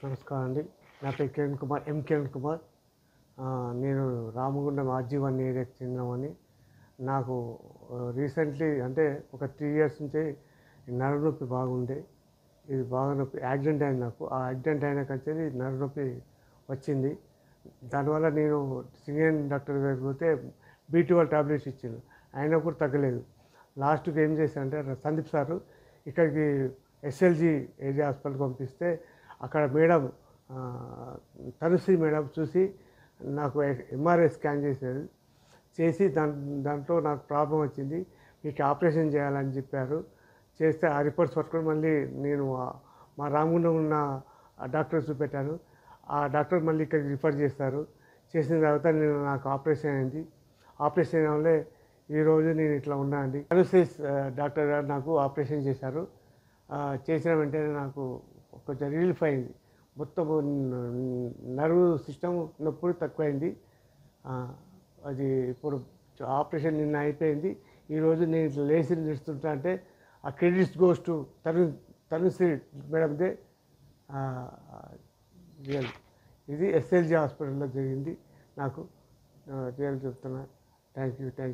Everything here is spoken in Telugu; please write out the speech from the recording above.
నమస్కారం అండి నా పేరు కిరణ్ కుమార్ ఎం కిరణ్ కుమార్ ఆ, నేను రామగుండం ఆర్జీవన్ ఏరియాకి చెందినవని నాకు రీసెంట్లీ అంటే ఒక త్రీ ఇయర్స్ నుంచి నడు నొప్పి బాగుండే ఇది బాగా నొప్పి యాక్సిడెంట్ అయింది నాకు ఆ యాక్సిడెంట్ అయిన కంచెది నడు నొప్పి వచ్చింది దానివల్ల నేను సింగన్ డాక్టర్ దగ్గరికి పోతే బీటీ వాళ్ళ టాబ్లెట్స్ ఇచ్చిండు అయినా కూడా తగ్గలేదు లాస్ట్కి ఏం చేశానంటే సందీప్ సారు ఇక్కడికి ఎస్ఎల్జి ఏరియా హాస్పిటల్కి పంపిస్తే అక్కడ మేడం ఆ, తనుశ్రీ మేడం చూసి నాకు ఎంఆర్ఐ స్కాన్ చేశారు చేసి దాని దాంట్లో నాకు ప్రాబ్లం వచ్చింది మీకు ఆపరేషన్ చేయాలని చెప్పారు చేస్తే ఆ రిపోర్ట్స్ పట్టుకొని మళ్ళీ నేను ఆ- మా రామగుండం ఉన్న ఆ డాక్టర్ చూపెట్టాను ఆ డాక్టర్ మళ్ళీ ఇక్కడికి రిఫర్ చేస్తారు చేసిన తర్వాత నేను నాకు ఆపరేషన్ అయింది ఆపరేషన్ అయిన వల్లే ఈరోజు నేను ఇట్లా ఉన్నా అండి అనుసేస్ డాక్టర్ గారు నాకు ఆపరేషన్ చేశారు ఆ, చేసిన వెంటనే నాకు కొంచెం రిలీఫ్ అయింది మొత్తం నర్వ్ సిస్టమ్ నొప్పి తక్కువైంది ఆ, అది ఇప్పుడు ఆపరేషన్ నిన్న అయిపోయింది ఈరోజు నేను ఇట్లా లేచి నిలుస్తుంటా అంటే ఆ క్రెడిట్స్ గోస్ టు తను తనుశ్రీ మేడందే ఆ, రియల్ ఇది ఎస్ఎల్జీ హాస్పిటల్లో జరిగింది నాకు రియల్ చెప్తున్నా థ్యాంక్ యూ థ్యాంక్ యూ